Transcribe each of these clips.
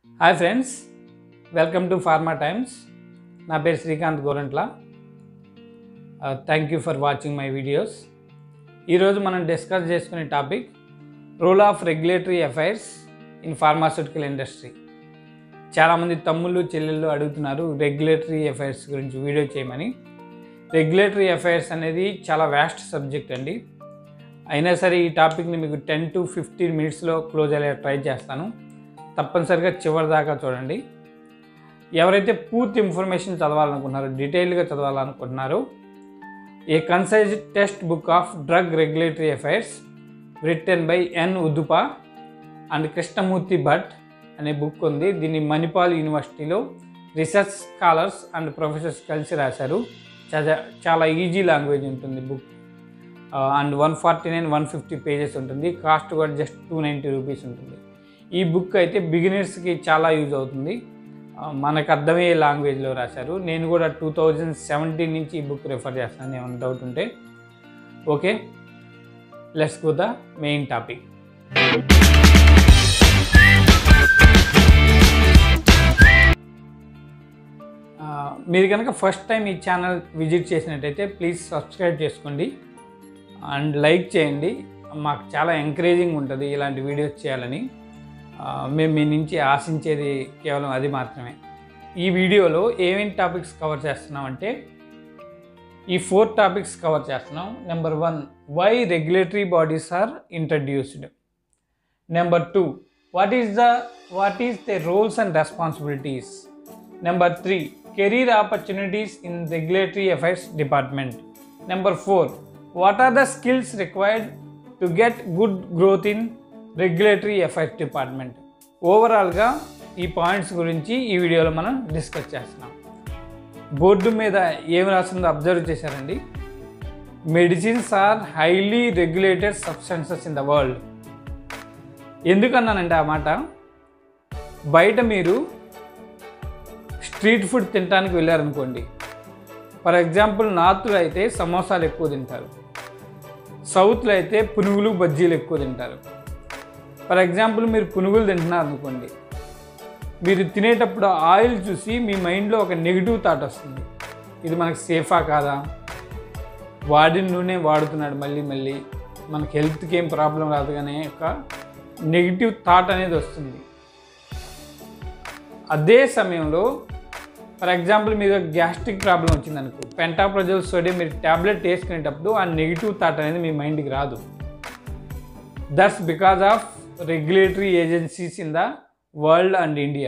hi friends welcome to pharma times నా పేరు Srikanth Gorantla thank you for watching my videos ఈరోజు మనం డిస్కస్ చేసుకునే topic role of regulatory affairs in pharmaceutical industry చాలామంది తమ్ముళ్ళు చెల్లెళ్ళు అడుగుతున్నారు రెగ్యులేటరీ అఫైర్స్ గురించి వీడియో చేయమని రెగ్యులేటరీ అఫైర్స్ అనేది చాలా వ్యాస్ట్ సబ్జెక్ట్ అండి అయినా సరే ఈ టాపిక్ని మీకు టెన్ టు ఫిఫ్టీన్ మినిట్స్లో క్లోజ్ అయ్యే ట్రై చేస్తాను తప్పనిసరిగా చివరి దాకా చూడండి ఎవరైతే పూర్తి ఇన్ఫర్మేషన్ చదవాలనుకుంటున్నారో డీటెయిల్గా చదవాలనుకుంటున్నారో a concise text book of drug regulatory affairs written by N Udupa and Krishnamurthy Bhat అనే బుక్ ఉంది దీన్ని మణిపాల్ యూనివర్సిటీలో రీసెర్చ్ స్కాలర్స్ అండ్ ప్రొఫెసర్స్ కలిసి రాశారు చాలా చాలా ఈజీ లాంగ్వేజ్ ఉంటుంది book and one forty nine one fifty pages ఉంటుంది కాస్ట్ కూడా జస్ట్ టూ నైంటీ రూపీస్ ఉంటుంది ఈ బుక్ అయితే బిగినర్స్కి చాలా యూజ్ అవుతుంది ఆ, మనకు అర్థమయ్యే లాంగ్వేజ్లో రాశారు నేను కూడా టూ థౌజండ్ సెవెంటీన్ నుంచి ఈ బుక్ రిఫర్ చేస్తాను ఏమైనా డౌట్ ఉంటే okay let's go the main topic మీరు కనుక ఫస్ట్ టైం ఈ ఛానల్ విజిట్ చేసినట్టయితే ప్లీజ్ సబ్స్క్రైబ్ చేసుకోండి అండ్ లైక్ చేయండి మాకు చాలా ఎంకరేజింగ్ ఉంటుంది ఇలాంటి వీడియోస్ చేయాలని ఆ, మేము మీ నుంచి ఆశించేది కేవలం అది మాత్రమే ఈ వీడియోలో ఏమేమి టాపిక్స్ కవర్ చేస్తున్నామంటే ఈ ఫోర్ టాపిక్స్ కవర్ చేస్తున్నాం number one why regulatory bodies are introduced number two what is the what is the roles and responsibilities number three career opportunities in regulatory affairs department number four what are the skills required to get good growth in regulatory affairs department ఓవరాల్గా ఈ points గురించి ఈ వీడియోలో మనం discuss చేస్తున్నాం board మీద ఏం రాసిందో అబ్జర్వ్ చేశారండి medicines are highly regulated substances in the world ఎందుకన్నానంటే ఆ మాట బయట మీరు స్ట్రీట్ ఫుడ్ తినడానికి వెళ్ళారనుకోండి ఫర్ ఎగ్జాంపుల్ నార్త్లో అయితే సమోసాలు ఎక్కువ తింటారు సౌత్లో అయితే పునుగులు బజ్జీలు ఎక్కువ తింటారు ఫర్ ఎగ్జాంపుల్ మీరు పునుగులు తింటున్నారు అనుకోండి మీరు తినేటప్పుడు ఆయిల్ చూసి మీ మైండ్లో ఒక నెగిటివ్ థాట్ వస్తుంది ఇది మనకు సేఫా కాదా వాడిన నూనె వాడుతున్నాడు మళ్ళీ మళ్ళీ మనకి హెల్త్కి ఏం ప్రాబ్లం రాదు కానీ ఒక నెగిటివ్ థాట్ అనేది వస్తుంది అదే సమయంలో ఫర్ ఎగ్జాంపుల్ మీకు గ్యాస్ట్రిక్ ప్రాబ్లం వచ్చింది అనుకో పెంటాప్రజల్ సోడియం మీరు ట్యాబ్లెట్ వేసుకునేటప్పుడు ఆ నెగిటివ్ థాట్ అనేది మీ మైండ్కి రాదు that's because of regulatory agencies in the world and India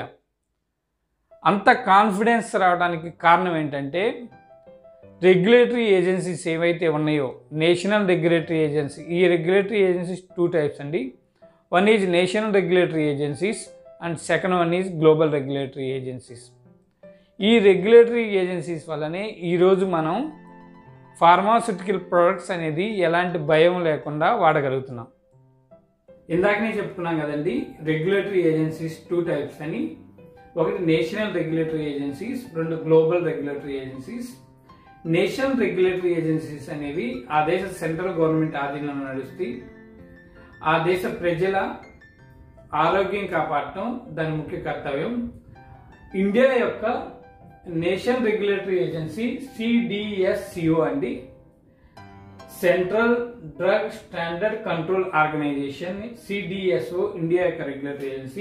అంత కాన్ఫిడెన్స్ రావడానికి కారణం ఏంటంటే రెగ్యులేటరీ ఏజెన్సీస్ ఏవైతే ఉన్నాయో నేషనల్ రెగ్యులేటరీ ఏజెన్సీ ఈ రెగ్యులేటరీ ఏజెన్సీస్ టూ టైప్స్ అండి one is national regulatory agencies and second one is global regulatory agencies ఈ regulatory agencies వల్లనే ఈరోజు మనం ఫార్మాస్యూటికల్ ప్రొడక్ట్స్ అనేది ఎలాంటి భయం లేకుండా వాడగలుగుతున్నాం ఇందాకనే చెప్పుకున్నాం కదండి రెగ్యులేటరీ ఏజెన్సీస్ టూ టైప్స్ అని ఒకటి నేషనల్ రెగ్యులేటరీ ఏజెన్సీస్ రెండు global regulatory agencies national regulatory agencies అనేవి ఆ దేశ సెంట్రల్ గవర్నమెంట్ ఆధీనంలో నడుస్తాయి ఆ దేశ ప్రజల ఆరోగ్యం కాపాడటం దాని ముఖ్య కర్తవ్యం ఇండియా యొక్క నేషనల్ రెగ్యులేటరీ ఏజెన్సీ సిడిఎస్సిఓ అండి central drug standard control organization CDSO India యొక్క రెగ్యులేటరీ ఏజెన్సీ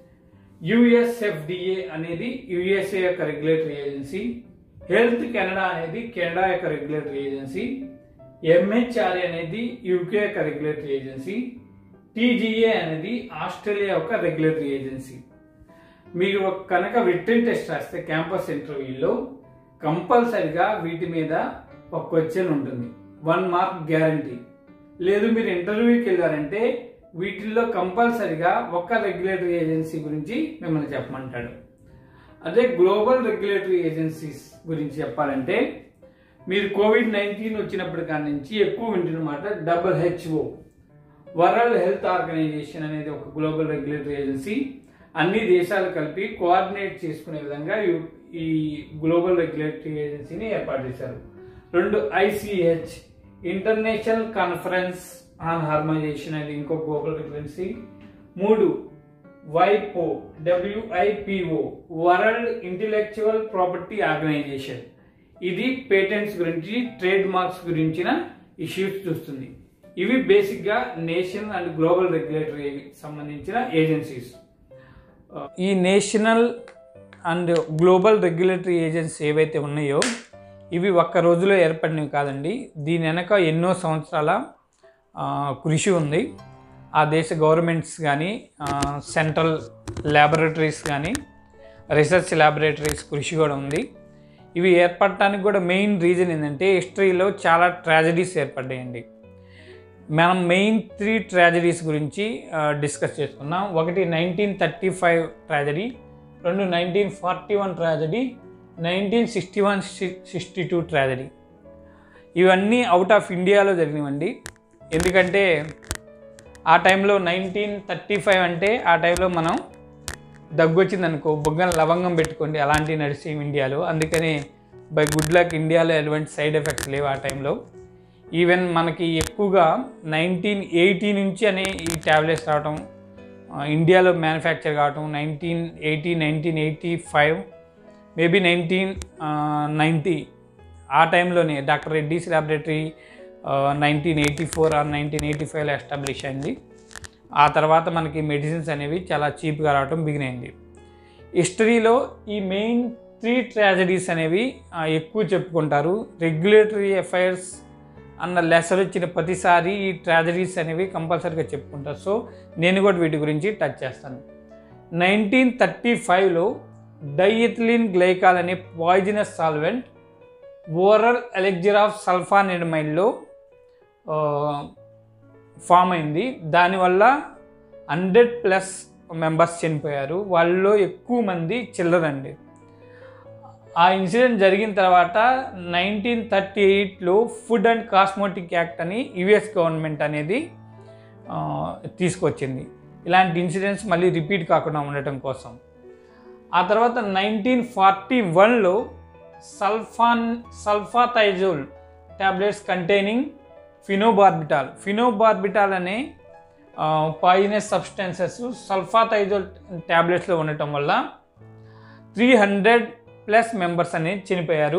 యుఎస్ఎఫ్డిఏ అనేది యుఎస్ఏ యొక్క రెగ్యులేటరీ ఏజెన్సీ హెల్త్ కెనడా అనేది కెనడా యొక్క రెగ్యులేటరీ ఏజెన్సీ ఎంహెచ్ఆర్ఏ అనేది యూకే యొక్క రెగ్యులేటరీ ఏజెన్సీ టీజీఏ అనేది ఆస్ట్రేలియా యొక్క రెగ్యులేటరీ ఏజెన్సీ మీరు ఒక కనుక రిటర్న్ టెస్ట్ రాస్తే క్యాంపస్ ఇంటర్వ్యూలో కంపల్సరిగా వీటి మీద ఒక క్వశ్చన్ ఉంటుంది వన్ మార్క్ గ్యారంటీ లేదు మీరు ఇంటర్వ్యూకి వెళ్ళారంటే వీటిల్లో కంపల్సరిగా ఒక్క రెగ్యులేటరీ ఏజెన్సీ గురించి మిమ్మల్ని చెప్పమంటాడు అదే గ్లోబల్ రెగ్యులేటరీ ఏజెన్సీస్ గురించి చెప్పాలంటే మీరు కోవిడ్ నైన్టీన్ వచ్చినప్పటి కాడి నుంచి ఎక్కువ వింటున్నమాట డబ్ల్యూహెచ్ఓ వరల్డ్ హెల్త్ ఆర్గనైజేషన్ అనేది ఒక గ్లోబల్ రెగ్యులేటరీ ఏజెన్సీ అన్ని దేశాలు కలిపి కోఆర్డినేట్ చేసుకునే విధంగా యు- ఈ గ్లోబల్ రెగ్యులేటరీ ఏజెన్సీని ఏర్పాటు చేశారు రెండు ICH international conference on harmonization అనేది ఇంకో గ్లోబల్ రెగ్యులేటరీ మూడు వైపో WIPO world intellectual property organization ఇది పేటెంట్స్ గురించి ట్రేడ్ మార్క్స్ గురించిన ఇష్యూస్ చూస్తుంది ఇవి బేసిక్గా నేషనల్ అండ్ గ్లోబల్ రెగ్యులేటరీ సంబంధించిన ఏజెన్సీస్ ఈ national and global regulatory agency ఏవైతే ఉన్నాయో ఇవి ఒక్క రోజులో ఏర్పడినవి కాదండి దీని వెనక ఎన్నో సంవత్సరాల ఆ, కృషి ఉంది ఆ దేశ గవర్నమెంట్స్ కానీ సెంట్రల్ ల్యాబొరేటరీస్ కానీ రీసెర్చ్ ల్యాబొరేటరీస్ కృషి కూడా ఉంది ఇవి ఏర్పడటానికి కూడా మెయిన్ రీజన్ ఏంటంటే హిస్టరీలో చాలా ట్రాజడీస్ ఏర్పడ్డాయండి మనం మెయిన్ త్రీ ట్రాజడీస్ గురించి డిస్కస్ చేసుకుందాం ఒకటి నైన్టీన్ థర్టీ ఫైవ్ ట్రాజడీ రెండు nineteen forty one tragedy nineteen sixty one sixty two tragedy ఇవన్నీ అవుట్ ఆఫ్ ఇండియాలో జరిగినవండి ఎందుకంటే ఆ టైంలో నైన్టీన్ థర్టీ ఫైవ్ అంటే ఆ టైంలో మనం దగ్గు వచ్చింది అనుకో బుగ్గన లవంగం పెట్టుకోండి అలాంటివి నడిచేవి ఇండియాలో అందుకని బై గుడ్ లక్ ఇండియాలో ఎటువంటి సైడ్ ఎఫెక్ట్స్ లేవు ఆ టైంలో ఈవెన్ మనకి ఎక్కువగా నైన్టీన్ ఎయిటీ నుంచి అనే ఈ ట్యాబ్లెట్స్ రావటం ఆ, ఇండియాలో మ్యానుఫ్యాక్చర్ కావటం nineteen eighty nineteen eighty five maybe nineteen ninety ఆ టైంలోనే doctor Reddy's laboratory nineteen eighty four or nineteen eighty ఫైవ్లో ఎస్టాబ్లిష్ అయింది ఆ తర్వాత మనకి మెడిసిన్స్ అనేవి చాలా చీప్గా రావటం బిగిన్ అయింది హిస్టరీలో ఈ మెయిన్ త్రీ ట్రాజడీస్ అనేవి ఆ, ఎక్కువ చెప్పుకుంటారు రెగ్యులేటరీ అఫైర్స్ అన్న లెసలు వచ్చిన ప్రతిసారి ఈ ట్రాజడీస్ అనేవి కంపల్సరీగా చెప్పుకుంటారు సో నేను కూడా వీటి గురించి టచ్ చేస్తాను నైన్టీన్ థర్టీ ఫైవ్లో డైఎథిలిన్ గ్లైకాల్ అనే poisonous solvent oral elixir of సల్ఫానిడమైన్లో ఫామ్ అయింది దానివల్ల హండ్రెడ్ ప్లస్ మెంబర్స్ చనిపోయారు వాళ్ళలో ఎక్కువ మంది చిల్లర అండి ఆ ఇన్సిడెంట్ జరిగిన తర్వాత నైన్టీన్ థర్టీ ఎయిట్లో ఫుడ్ అండ్ కాస్మోటిక్ యాక్ట్ అని యుఎస్ గవర్నమెంట్ అనేది ఆ, తీసుకొచ్చింది ఇలాంటి ఇన్సిడెంట్స్ మళ్ళీ రిపీట్ కాకుండా ఉండటం కోసం ఆ తర్వాత నైన్టీన్ ఫార్టీ వన్లో sulfa sulfathiazole tablets containing phenobarbital phenobarbital అనే పాయిజనస్ సబ్స్టెన్సెస్ సల్ఫాథైజోల్ ట్యాబ్లెట్స్లో ఉండటం వల్ల త్రీ హండ్రెడ్ ప్లస్ మెంబర్స్ అనేది చనిపోయారు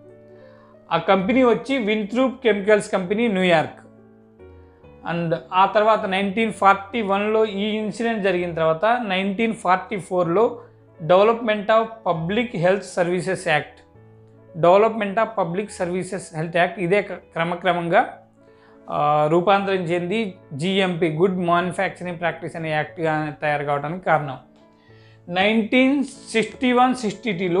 ఆ కంపెనీ వచ్చి Winthrop chemicals company New York and ఆ తర్వాత నైన్టీన్ ఫార్టీ వన్లో ఈ ఇన్సిడెంట్ జరిగిన తర్వాత నైన్టీన్ ఫార్టీ ఫోర్లో development of public health services act development of public services health act ఇదే క్ర- క్రమక్రమంగా ఆ, రూపాంతరం చెంది జిఎంపి గుడ్ మ్యానుఫ్యాక్చరింగ్ ప్రాక్టీస్ అనే యాక్ట్గా తయారు కావడానికి కారణం నైన్టీన్ సిక్స్టీ వన్ సిక్స్టీ టూలో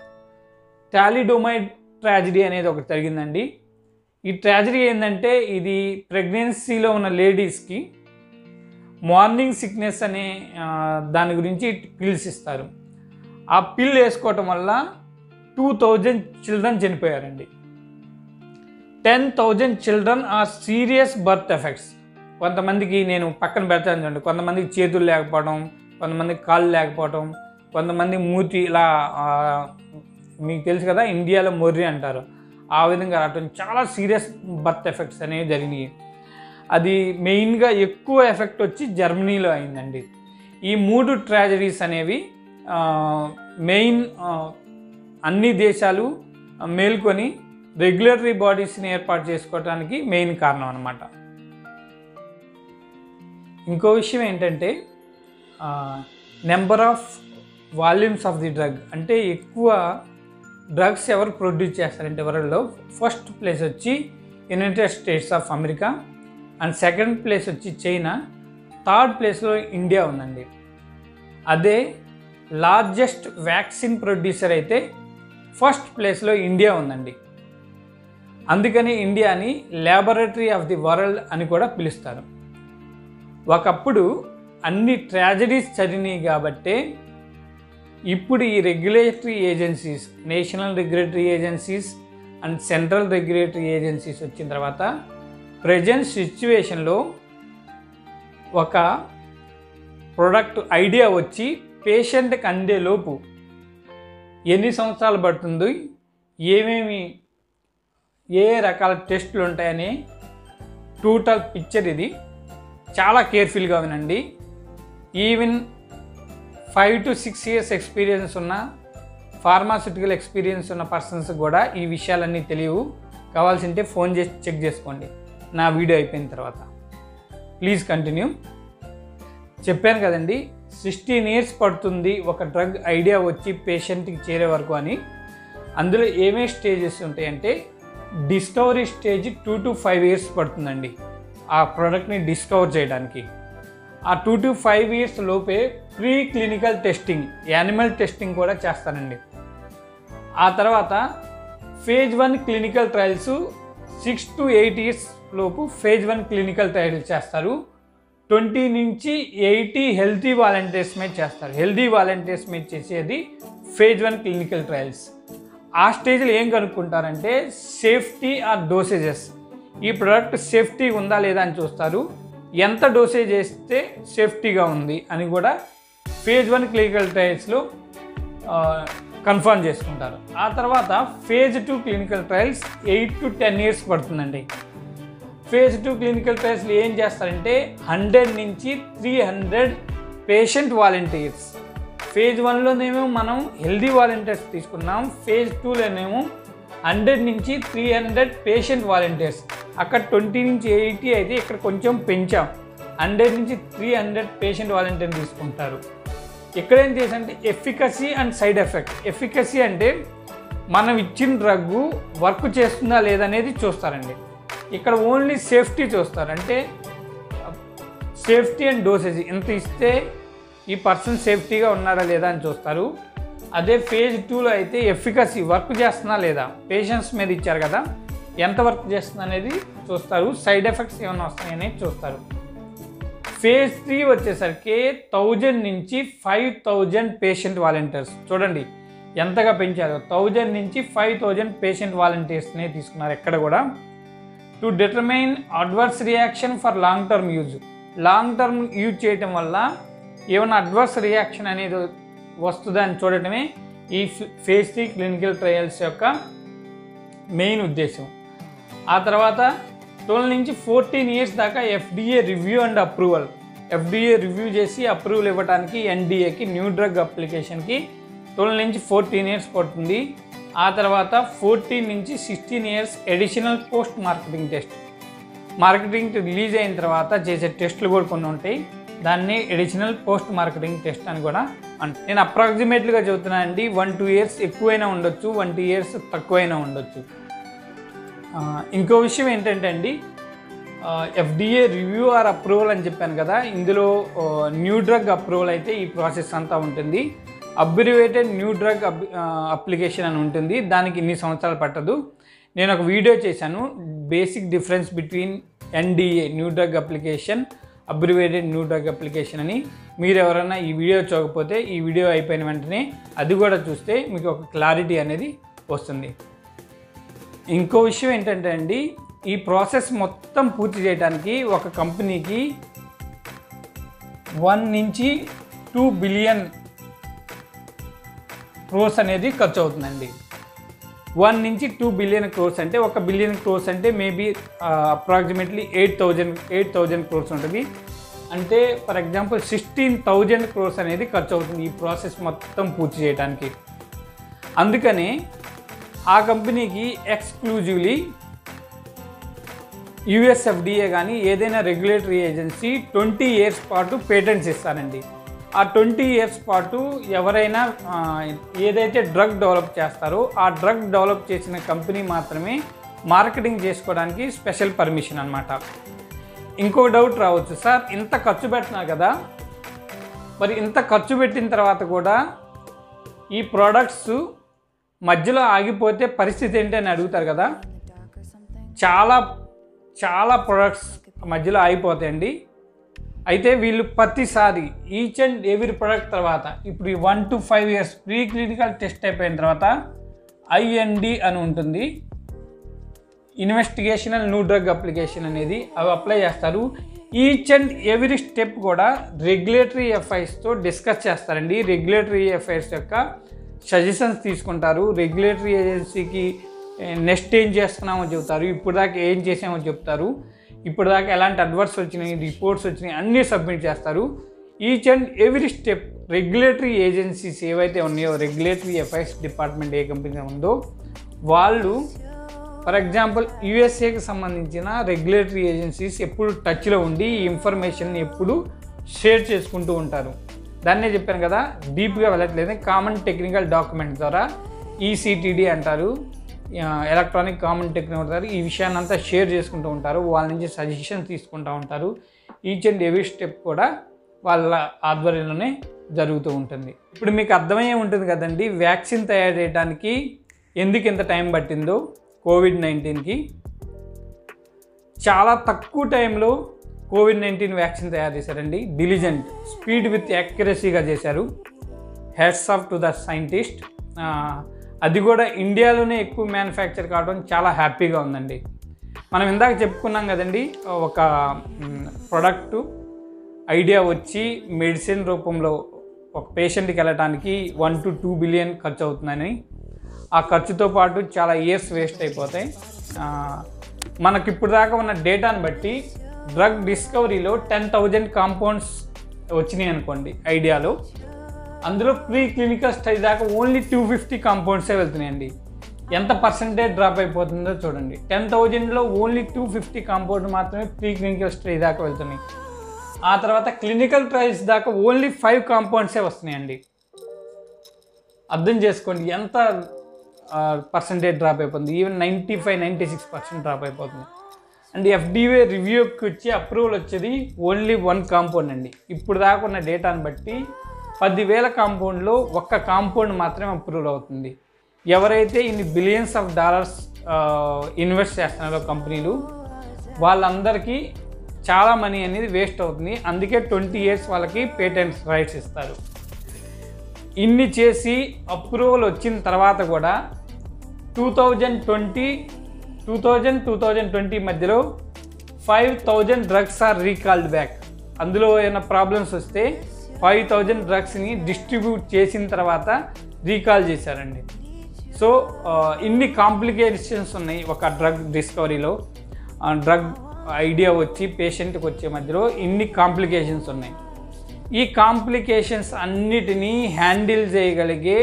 టాలిడోమైడ్ ట్రాజడీ అనేది ఒకటి జరిగిందండి ఈ ట్రాజడీ ఏంటంటే ఇది ప్రెగ్నెన్సీలో ఉన్న లేడీస్కి మార్నింగ్ సిక్నెస్ అనే ఆ, దాని గురించి పిల్స్ ఇస్తారు ఆ పిల్ వేసుకోవటం వల్ల టూ థౌజండ్ చిల్డ్రన్ చనిపోయారండి ten thousand children are serious birth effects కొంతమందికి నేను పక్కన పెడతాను చూడండి కొంతమందికి చేతులు లేకపోవడం కొంతమందికి కాళ్ళు లేకపోవడం కొంతమంది మూతి ఇలా ఆ, మీకు తెలుసు కదా ఇండియాలో మొర్రి అంటారు ఆ విధంగా రావటం చాలా సీరియస్ బర్త్ ఎఫెక్ట్స్ అనేవి జరిగినాయి అది మెయిన్గా ఎక్కువ ఎఫెక్ట్ వచ్చి జర్మనీలో అయిందండి ఈ మూడు ట్రాజడీస్ అనేవి ఆ, మెయిన్ ఆ, అన్ని దేశాలు మేల్కొని రెగ్యులేటరీ బాడీస్ని ఏర్పాటు చేసుకోవడానికి మెయిన్ కారణం అనమాట ఇంకో విషయం ఏంటంటే number of volumes of the drug అంటే ఎక్కువ డ్రగ్స్ ఎవరు ప్రొడ్యూస్ చేస్తారంటే వరల్డ్లో ఫస్ట్ ప్లేస్ వచ్చి United States of America and second place వచ్చి చైనా థర్డ్ ప్లేస్లో ఇండియా ఉందండి అదే లార్జెస్ట్ వ్యాక్సిన్ ప్రొడ్యూసర్ అయితే ఫస్ట్ ప్లేస్లో ఇండియా ఉందండి అందుకని ఇండియాని ల్యాబొరేటరీ ఆఫ్ ది వరల్డ్ అని కూడా పిలుస్తారు ఒకప్పుడు అన్ని ట్రాజడీస్ చదివినాయి కాబట్టే ఇప్పుడు ఈ regulatory agencies national regulatory agencies and central regulatory agencies వచ్చిన తర్వాత ప్రజెంట్ సిచ్యువేషన్లో ఒక ప్రోడక్ట్ ఐడియా వచ్చి పేషెంట్కి అందే లోపు ఎన్ని సంవత్సరాలు పడుతుంది ఏమేమి ఏ రకాల టెస్టులు ఉంటాయని టోటల్ పిక్చర్ ఇది చాలా కేర్ఫుల్గా వినండి even five to six years experience ఉన్న ఫార్మాసిటికల్ ఎక్స్పీరియన్స్ ఉన్న పర్సన్స్ కూడా ఈ విషయాలన్నీ తెలియవు కావాల్సింటే ఫోన్ చేసి చెక్ చేసుకోండి నా వీడియో అయిపోయిన తర్వాత ప్లీజ్ కంటిన్యూ చెప్పాను కదండి సిక్స్టీన్ ఇయర్స్ పడుతుంది ఒక డ్రగ్ ఐడియా వచ్చి పేషెంట్కి చేరే వరకు అని అందులో ఏమేమి స్టేజెస్ ఉంటాయంటే discovery stage two to five years పడుతుందండి ఆ ప్రోడక్ట్ని డిస్కవర్ చేయడానికి ఆ టూ టు ఫైవ్ ఇయర్స్ లోపే preclinical testing animal testing కూడా చేస్తారండి ఆ తర్వాత phase one clinical trials six to eight years లోపు ఫేజ్ వన్ క్లినికల్ ట్రయల్స్ చేస్తారు ట్వంటీ నుంచి ఎయిటీ హెల్తీ వాలంటీర్స్ మీద చేస్తారు హెల్తీ వాలంటీర్స్ మీద చేసేది ఫేజ్ వన్ క్లినికల్ ట్రయల్స్ ఆ స్టేజ్లో ఏం కనుక్కుంటారంటే సేఫ్టీ ఆర్ డోసేజెస్ ఈ ప్రోడక్ట్ సేఫ్టీ ఉందా లేదా అని చూస్తారు ఎంత డోసేజ్ వేస్తే సేఫ్టీగా ఉంది అని కూడా ఫేజ్ వన్ క్లినికల్ ట్రయల్స్లో కన్ఫర్మ్ చేసుకుంటారు ఆ తర్వాత phase two clinical trials eight to ten years పడుతుందండి ఫేజ్ టూ క్లినికల్ ట్రయల్స్లో ఏం చేస్తారంటే హండ్రెడ్ నుంచి three hundred patient volunteers phase వన్లోనేమో మనం హెల్దీ వాలంటీర్స్ తీసుకున్నాం ఫేజ్ టూలోనేమో హండ్రెడ్ నుంచి త్రీ హండ్రెడ్ పేషెంట్ వాలంటీర్స్ అక్కడ ట్వంటీ నుంచి ఎయిటీ అయితే ఇక్కడ కొంచెం పెంచాం హండ్రెడ్ నుంచి త్రీ హండ్రెడ్ పేషెంట్ వాలంటీర్ తీసుకుంటారు ఇక్కడ ఏం చేసంటే efficacy and side effect efficacy అంటే మనం ఇచ్చిన డ్రగ్ వర్క్ చేస్తుందా లేదనేది చూస్తారండి ఇక్కడ ఓన్లీ సేఫ్టీ చూస్తారు అంటే సేఫ్టీ అండ్ డోసేజ్ ఇంత ఇస్తే ఈ పర్సన్ సేఫ్టీగా ఉన్నాడా లేదా అని చూస్తారు అదే ఫేజ్ టూలో అయితే ఎఫికసీ వర్క్ చేస్తుందా లేదా పేషెంట్స్ మీద ఇచ్చారు కదా ఎంత వర్క్ చేస్తుంది అనేది చూస్తారు సైడ్ ఎఫెక్ట్స్ ఏమైనా వస్తాయనేది చూస్తారు ఫేజ్ త్రీ వచ్చేసరికి థౌజండ్ నుంచి ఫైవ్ థౌజండ్ పేషెంట్ వాలంటీర్స్ చూడండి ఎంతగా పెంచారు థౌజండ్ నుంచి ఫైవ్ థౌజండ్ పేషెంట్ వాలంటీర్స్ని తీసుకున్నారు ఎక్కడ కూడా to determine adverse reaction for long term use long term use చేయటం వల్ల ఏమైనా అడ్వర్స్ రియాక్షన్ అనేది వస్తుందా అని చూడటమే ఈ ఫేజ్ త్రీ క్లినికల్ ట్రయల్స్ యొక్క మెయిన్ ఉద్దేశం ఆ తర్వాత ట్వెల్వ్ నుంచి ఫోర్టీన్ ఇయర్స్ దాకా FDA review and approval FDA review చేసి అప్రూవల్ ఇవ్వడానికి ఎన్డీఏకి న్యూ డ్రగ్ అప్లికేషన్కి ట్వెల్వ్ నుంచి ఫోర్టీన్ ఇయర్స్ పడుతుంది ఆ తర్వాత ఫోర్టీన్ నుంచి sixteen years additional post marketing test marketing release అయిన తర్వాత చేసే టెస్టులు కూడా కొన్ని ఉంటాయి దాన్ని ఎడిషనల్ పోస్ట్ మార్కెటింగ్ టెస్ట్ అని కూడా అంటే నేను అప్రాక్సిమేట్లీగా చెబుతున్నానండి వన్ టూ ఇయర్స్ ఎక్కువైనా ఉండొచ్చు వన్ టూ ఇయర్స్ తక్కువైనా ఉండొచ్చు ఆ, ఇంకో విషయం ఏంటంటే అండి ఎఫ్డిఏ రివ్యూ ఆర్ అప్రూవల్ అని చెప్పాను కదా ఇందులో న్యూ డ్రగ్ అప్రూవల్ అయితే ఈ ప్రాసెస్ అంతా ఉంటుంది అబ్రివేటెడ్ న్యూ డ్రగ్ అప్లికేషన్ అని ఉంటుంది దానికి ఇన్ని సంవత్సరాలు పట్టదు నేను ఒక వీడియో చేశాను basic difference between NDA new drug application abbreviated new drug application అని మీరు ఎవరైనా ఈ వీడియో చూడకపోతే ఈ వీడియో అయిపోయిన వెంటనే అది కూడా చూస్తే మీకు ఒక క్లారిటీ అనేది వస్తుంది ఇంకో విషయం ఏంటంటే అండి ఈ ప్రాసెస్ మొత్తం పూర్తి చేయడానికి ఒక కంపెనీకి వన్ నుంచి టూ బిలియన్ క్రోస్ అనేది ఖర్చు అవుతుందండి వన్ నుంచి టూ బిలియన్ క్రోర్స్ అంటే ఒక బిలియన్ క్రోర్స్ అంటే maybe approximately eight thousand eight thousand crores ఉంటుంది అంటే for example sixteen thousand crores అనేది ఖర్చు అవుతుంది ఈ ప్రాసెస్ మొత్తం పూర్తి చేయడానికి అందుకని ఆ కంపెనీకి ఎక్స్క్లూజివ్లీ యుఎస్ఎఫ్డిఏ కానీ ఏదైనా రెగ్యులేటరీ ఏజెన్సీ ట్వంటీ ఇయర్స్ పాటు పేటెంట్స్ ఇస్తారండి ఆ ట్వంటీ ఇయర్స్ పాటు ఎవరైనా ఆ, ఏదైతే డ్రగ్ డెవలప్ చేస్తారో ఆ డ్రగ్ డెవలప్ చేసిన కంపెనీ మాత్రమే మార్కెటింగ్ చేసుకోవడానికి స్పెషల్ పర్మిషన్ అనమాట ఇంకో డౌట్ రావచ్చు సార్ ఇంత ఖర్చు పెట్టినా కదా మరి ఇంత ఖర్చు పెట్టిన తర్వాత కూడా ఈ ప్రోడక్ట్స్ మధ్యలో ఆగిపోతే పరిస్థితి ఏంటి అని అడుగుతారు కదా చాలా చాలా ప్రొడక్ట్స్ మధ్యలో ఆగిపోతాయండి అయితే వీళ్ళు ప్రతిసారి ఈచ్ అండ్ ఎవ్రీ ప్రొడక్ట్ తర్వాత ఇప్పుడు ఈ one to five years preclinical test అయిపోయిన తర్వాత ఐఎన్డి అని ఉంటుంది ఇన్వెస్టిగేషనల్ న్యూ డ్రగ్ అప్లికేషన్ అనేది అవి అప్లై చేస్తారు ఈచ్ అండ్ ఎవ్రీ స్టెప్ కూడా రెగ్యులేటరీ ఎఫ్ఐస్తో డిస్కస్ చేస్తారండి రెగ్యులేటరీ ఎఫ్ఐస్ యొక్క సజెషన్స్ తీసుకుంటారు రెగ్యులేటరీ ఏజెన్సీకి నెక్స్ట్ ఏం చేస్తున్నామో చెప్తారు ఇప్పుడు దాకా ఏం చేసామో చెప్తారు ఇప్పుడు దాకా ఎలాంటి అడ్వర్స్ వచ్చినాయి రిపోర్ట్స్ వచ్చినాయి అన్నీ సబ్మిట్ చేస్తారు each and every step regulatory agencies ఏవైతే ఉన్నాయో రెగ్యులేటరీ అఫైర్స్ డిపార్ట్మెంట్ ఏ కంపెనీ ఉందో వాళ్ళు ఫర్ ఎగ్జాంపుల్ యుఎస్ఏకి సంబంధించిన రెగ్యులేటరీ ఏజెన్సీస్ ఎప్పుడు టచ్లో ఉండి ఈ ఇన్ఫర్మేషన్ ఎప్పుడు షేర్ చేసుకుంటూ ఉంటారు దాన్నే చెప్పాను కదా డీప్గా వెళ్ళట్లేదు కామన్ టెక్నికల్ డాక్యుమెంట్ ద్వారా ఈసీటీడీ అంటారు ఎలక్ట్రానిక్ కామన్ టెక్నికల్ అంటారు ఈ విషయాన్ని అంతా షేర్ చేసుకుంటూ ఉంటారు వాళ్ళ నుంచి సజెషన్ తీసుకుంటూ ఉంటారు ఈచ్ అండ్ ఎవ్రీ స్టెప్ కూడా వాళ్ళ ఆధ్వర్యంలోనే జరుగుతూ ఉంటుంది ఇప్పుడు మీకు అర్థమయ్యే ఉంటుంది కదండి వ్యాక్సిన్ తయారు చేయడానికి ఎందుకు ఇంత టైం పట్టిందో కోవిడ్ నైన్టీన్కి చాలా తక్కువ టైంలో కోవిడ్ నైన్టీన్ వ్యాక్సిన్ తయారు చేశారండి డిలిజెంట్ స్పీడ్ విత్ యాక్యురసీగా చేశారు hats off to the scientist అది కూడా ఇండియాలోనే ఎక్కువ మ్యానుఫ్యాక్చర్ కావడం చాలా హ్యాపీగా ఉందండి మనం ఇందాక చెప్పుకున్నాం కదండి ఒక ప్రొడక్టు ఐడియా వచ్చి మెడిసిన్ రూపంలో ఒక పేషెంట్కి వెళ్ళటానికి వన్ టు టూ బిలియన్ ఖర్చు అవుతుందని ఆ ఖర్చుతో పాటు చాలా ఇయర్స్ వేస్ట్ అయిపోతాయి ఆ, మనకి ఇప్పుడు దాకా ఉన్న డేటాను బట్టి డ్రగ్ డిస్కవరీలో టెన్ థౌజండ్ కాంపౌండ్స్ వచ్చినాయి అనుకోండి ఐడియాలో అందులో ప్రీ క్లినికల్ స్టేజ్ దాకా ఓన్లీ టూ ఫిఫ్టీ కాంపౌండ్సే వెళ్తున్నాయండి ఎంత పర్సంటేజ్ డ్రాప్ అయిపోతుందో చూడండి టెన్ థౌజండ్లో ఓన్లీ టూ ఫిఫ్టీ కాంపౌండ్ మాత్రమే ప్రీ క్లినికల్ స్టేజ్ దాకా వెళ్తున్నాయి ఆ తర్వాత క్లినికల్ ట్రయల్స్ దాకా ఓన్లీ ఫైవ్ కాంపౌండ్సే వస్తున్నాయండి అర్థం చేసుకోండి ఎంత పర్సంటేజ్ డ్రాప్ అయిపోతుంది even ninety five ninety six percent drop అయిపోతుంది అండ్ ఎఫ్డిఏ రివ్యూకి వచ్చి అప్రూవల్ వచ్చేది ఓన్లీ వన్ కాంపౌండ్ అండి ఇప్పుడు దాకా ఉన్న డేటాను బట్టి పదివేల కాంపౌండ్లో ఒక్క కాంపౌండ్ మాత్రమే అప్రూవల్ అవుతుంది ఎవరైతే ఇన్ని బిలియన్స్ ఆఫ్ డాలర్స్ ఇన్వెస్ట్ చేస్తున్నారో కంపెనీలు వాళ్ళందరికీ చాలా మనీ అనేది వేస్ట్ అవుతుంది అందుకే ట్వంటీ ఇయర్స్ వాళ్ళకి పేటెంట్స్ రైట్స్ ఇస్తారు ఇన్ని చేసి అప్రూవల్ వచ్చిన తర్వాత కూడా two thousand twenty two thousand two thousand twenty మధ్యలో five thousand drugs are recalled back అందులో ఏమైనా ప్రాబ్లమ్స్ వస్తే ఫైవ్ థౌజండ్ డ్రగ్స్ని డిస్ట్రిబ్యూట్ చేసిన తర్వాత రీకాల్ చేశారండి సో ఆ, ఇన్ని కాంప్లికేషన్స్ ఉన్నాయి ఒక డ్రగ్ డిస్కవరీలో డ్రగ్ ఐడియా వచ్చి పేషెంట్కి వచ్చే మధ్యలో ఇన్ని కాంప్లికేషన్స్ ఉన్నాయి ఈ కాంప్లికేషన్స్ అన్నిటినీ హ్యాండిల్ చేయగలిగే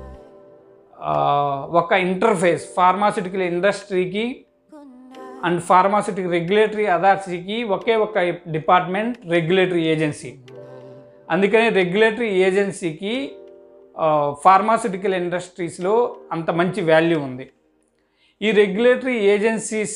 ఆ, ఒక ఇంటర్ఫేస్ ఫార్మాసిటికల్ ఇండస్ట్రీకి అండ్ ఫార్మాసిటికల్ రెగ్యులేటరీ అథారిటీకి ఒకే ఒక డిపార్ట్మెంట్ రెగ్యులేటరీ ఏజెన్సీ అందుకని రెగ్యులేటరీ ఏజెన్సీకి ఫార్మాసిటికల్ ఇండస్ట్రీస్లో అంత మంచి వాల్యూ ఉంది ఈ రెగ్యులేటరీ ఏజెన్సీస్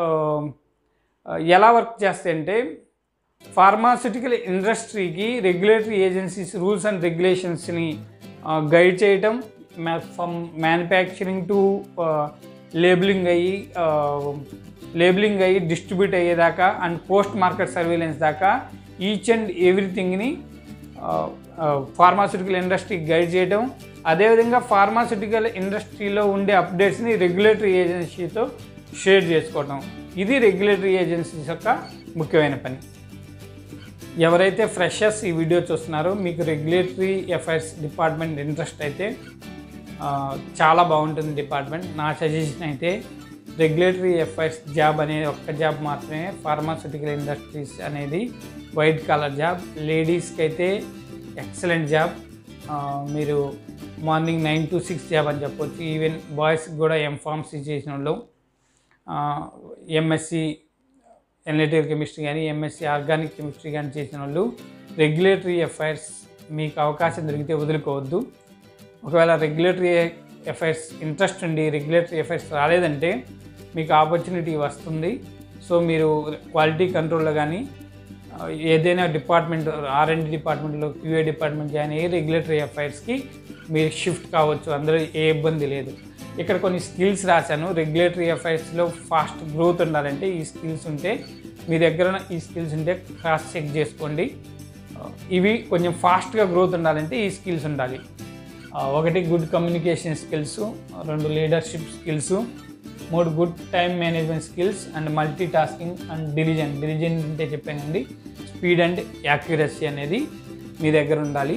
ఎలా వర్క్ చేస్తాయంటే ఫార్మాసిటికల్ ఇండస్ట్రీకి రెగ్యులేటరీ ఏజెన్సీస్ రూల్స్ అండ్ రెగ్యులేషన్స్ని గైడ్ చేయటం ఫ్రమ్ మ్యానుఫ్యాక్చరింగ్ టు లేబులింగ్ అయ్యి లేబులింగ్ అయ్యి డిస్ట్రిబ్యూట్ అయ్యేదాకా అండ్ పోస్ట్ మార్కెట్ సర్వేలెన్స్ దాకా ఈచ్ అండ్ ఎవ్రీథింగ్ని ఫార్మాసిటికల్ ఇండస్ట్రీకి గైడ్ చేయడం అదేవిధంగా ఫార్మాసిటికల్ ఇండస్ట్రీలో ఉండే అప్డేట్స్ని రెగ్యులేటరీ ఏజెన్సీతో షేర్ చేసుకోవడం ఇది రెగ్యులేటరీ ఏజెన్సీస్ యొక్క ముఖ్యమైన పని ఎవరైతే ఫ్రెషర్స్ ఈ వీడియో చూస్తున్నారో మీకు రెగ్యులేటరీ అఫైర్స్ డిపార్ట్మెంట్ ఇంట్రెస్ట్ అయితే ఆ, చాలా బాగుంటుంది డిపార్ట్మెంట్ నా సజెషన్ అయితే రెగ్యులేటరీ అఫైర్స్ జాబ్ అనేది ఒక్క జాబ్ మాత్రమే ఫార్మాస్యూటికల్ ఇండస్ట్రీస్ అనేది వైట్ కాలర్ జాబ్ లేడీస్కి అయితే ఎక్సలెంట్ జాబ్ ఆ, మీరు morning nine to six job అని చెప్పొచ్చు ఈవెన్ బాయ్స్కి కూడా ఎంఫార్మసీ చేసిన వాళ్ళు ఎంఎస్సి ఎనలిటికల్ కెమిస్ట్రీ కానీ ఎంఎస్సి ఆర్గానిక్ కెమిస్ట్రీ కానీ చేసిన వాళ్ళు రెగ్యులేటరీ అఫైర్స్ మీకు అవకాశం దొరికితే వదులుకోవద్దు ఒకవేళ రెగ్యులేటరీ అఫైర్స్ ఇంట్రెస్ట్ ఉండి రెగ్యులేటరీ అఫైర్స్ రాలేదంటే మీకు ఆపర్చునిటీ వస్తుంది సో మీరు క్వాలిటీ కంట్రోల్లో కానీ ఆ, ఏదైనా డిపార్ట్మెంట్ ఆర్ అండ్ డిపార్ట్మెంట్లో క్యూఏ డిపార్ట్మెంట్ కానీ ఏ రెగ్యులేటరీ అఫైర్స్కి మీరు షిఫ్ట్ కావచ్చు అందులో ఏ ఇబ్బంది లేదు ఇక్కడ కొన్ని స్కిల్స్ రాశాను రెగ్యులేటరీ అఫైర్స్లో ఫాస్ట్ గ్రోత్ ఉండాలంటే ఈ స్కిల్స్ ఉంటే మీ దగ్గర ఈ స్కిల్స్ ఉంటే క్రాస్ చెక్ చేసుకోండి ఆ, ఇవి కొంచెం ఫాస్ట్గా గ్రోత్ ఉండాలంటే ఈ స్కిల్స్ ఉండాలి ఆ, ఒకటి గుడ్ కమ్యూనికేషన్ స్కిల్స్ రెండు లీడర్షిప్ స్కిల్స్ మూడు good time management skills and multitasking and diligent diligent అంటే చెప్పానండి స్పీడ్ అండ్ యాక్యురసీ అనేది మీ దగ్గర ఉండాలి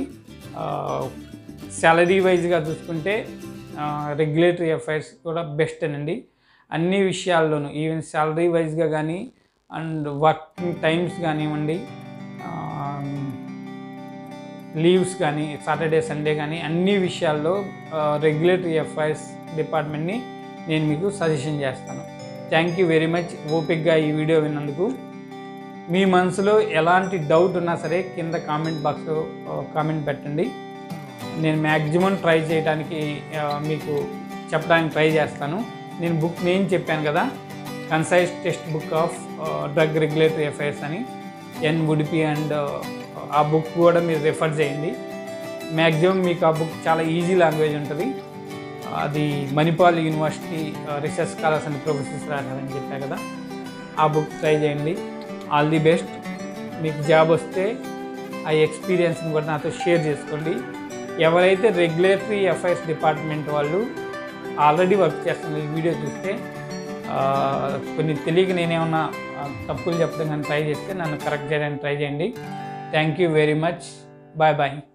సాలరీ వైజ్గా చూసుకుంటే రెగ్యులేటరీ అఫైర్స్ కూడా బెస్ట్ అనండి అన్ని విషయాల్లోనూ ఈవెన్ సాలరీ వైజ్గా కానీ అండ్ వర్కింగ్ టైమ్స్ కానివ్వండి లీవ్స్ కానీ సాటర్డే సండే కానీ అన్ని విషయాల్లో రెగ్యులేటరీ అఫైర్స్ డిపార్ట్మెంట్ని నేను మీకు సజెషన్ చేస్తాను థ్యాంక్ యూ వెరీ మచ్ ఓపిక్గా ఈ వీడియో విన్నందుకు మీ మనసులో ఎలాంటి డౌట్ ఉన్నా సరే కింద కామెంట్ బాక్స్లో కామెంట్ పెట్టండి నేను మ్యాక్సిమం ట్రై చేయడానికి ఆ, మీకు చెప్పడానికి ట్రై చేస్తాను నేను బుక్ నేను చెప్పాను కదా concise text book of drug regulatory affairs అని ఎన్ ఉడిపి అండ్ ఆ బుక్ కూడా మీరు రెఫర్ చేయండి మ్యాక్సిమం మీకు ఆ బుక్ చాలా ఈజీ లాంగ్వేజ్ ఉంటుంది అది Manipal university research scholars and professors రాశారని చెప్పా కదా ఆ బుక్ ట్రై చేయండి ఆల్ ది బెస్ట్ మీకు జాబ్ వస్తే ఆ ఎక్స్పీరియన్స్ని కూడా నాతో షేర్ చేసుకోండి ఎవరైతే రెగ్యులేటరీ అఫైర్స్ డిపార్ట్మెంట్ వాళ్ళు ఆల్రెడీ వర్క్ చేస్తున్న ఈ వీడియో చూస్తే ఆ, కొన్ని తెలియక నేనేమన్నా ఆ, తప్పులు చెప్పడం కానీ ట్రై చేస్తే నన్ను కరెక్ట్ చేయడానికి ట్రై చేయండి thank you very much bye bye